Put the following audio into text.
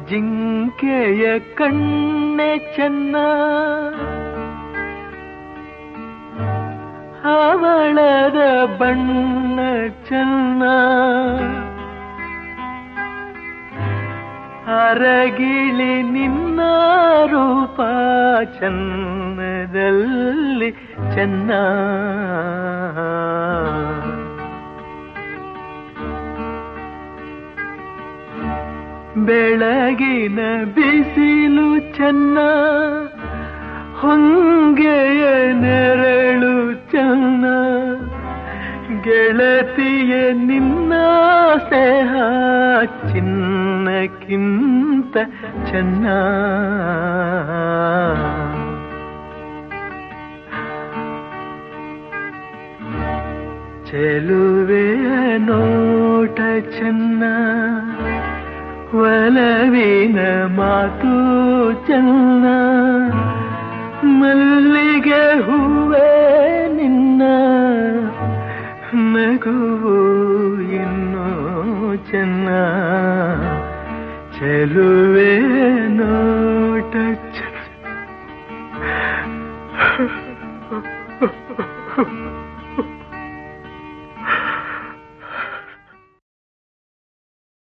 ಜಿಂಕೆಯ ಕಣ್ಣೆ ಚೆನ್ನ ಹವಳದ ಬಣ್ಣ ಚೆನ್ನ ಅರಗಿಳಿ ನಿನ್ನ ರೂಪ ಚನ್ನದಲ್ಲಿ ಚೆನ್ನ ಬೆಳಗಿನ ಬಿಸಿಲು ಚೆನ್ನ ಹೊಂಗೆಯ ನೆರಳು ಚೆನ್ನ ಗೆಳತಿಯ ನಿನ್ನ ಸ್ನೇಹ ಚಿನ್ನಕ್ಕಿಂತ ಚೆನ್ನ ಚೆಲುವೆಯ ನೋಟ ಚೆನ್ನ ಒಲವಿನ ಮಾತು ಚೆನ್ನ ಮಲ್ಲಿಗೆ ಹೂವೇ ನಿನ್ನ ನಗುವು ಇನ್ನೂ ಚೆನ್ನ ಚೆಲುವೆ ನೋಟ ಚೆನ್ನ